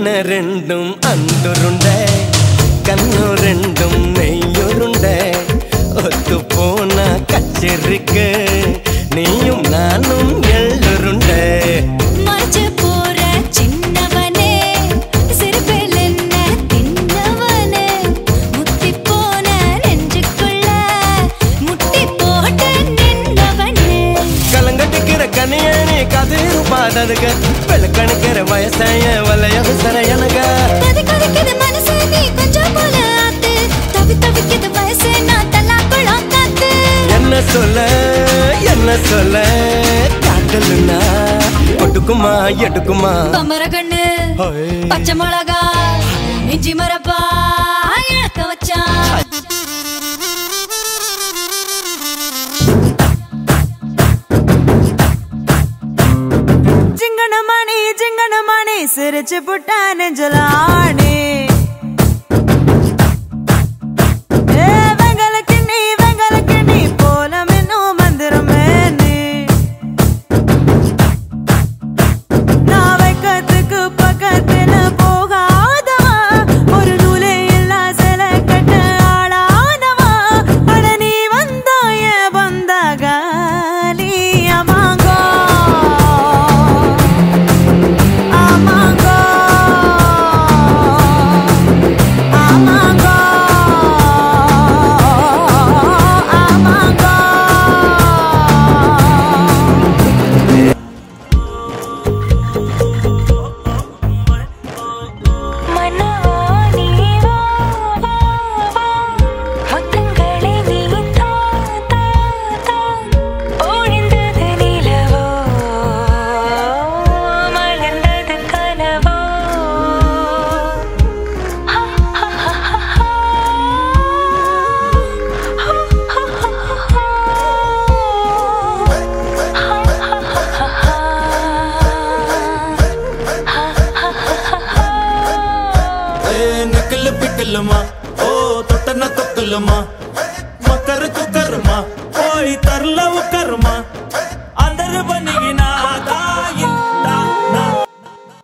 கண்ண ரெண்டும் அந்துருண்ட கண்ணு ரெண்டும் நெய்யுருண்ட ஒத்து போன கச்சிருக்கு நீயும் நானும் எள்ளுருண்ட மறைச்சு போற சின்னவனே சிறுபில் என்ன தின்னவனே முத்தி போன நெஞ்சுக்குள்ள முட்டி போட்டு நின்னவனே கலங்கட்டிக்கிற கனியணி கதிர் பாடதுக வெளுக்கணிக்கிற வயசாய வலைய விசர எனக கொதி கொதிக்குது மனசு நீ கொஞ்சம் போல ஆத்து தவி தவிக்குது வயசு நான் தல்லா குளம் காத்து என்ன சொல்ல என்ன சொல்ல காட்டலுன்னா ஒட்டுக்குமா எடுக்குமா பம்பர கண்ணு ஹோய். பச்சை மிளகா இஞ்சி மரப்பா இழக்க வச்சான் జింగనమణి జింగనమణి సిరిచి పుట్టాని జలాని ఏ వెంగలకిని వెంగలకిని పోలమెను మందిరమేని நான் வைக்கத்துக்கு பக்கத்துல போகாதவா ஒரு நூலே இல்லா சில கட்ட ஆளானவா அட நீ வந்தாய வந்தாகாலி அமாங்கோ அமாங்கோ அமாங்கோ அமாங்கோ மனவாணி வா வா வா முத்தங்களை நீ தா தா தா ஒழிந்தது நிலவோ மலர்ந்தது கனவோ నిక్కలు పిక్కలమ్మా ఓ తొట్టన తొక్కలమ్మా మకరు కుక్కరమ్మా ఓయ్ తర్ల ఉక్కరమ్మా అందరు బనిగిన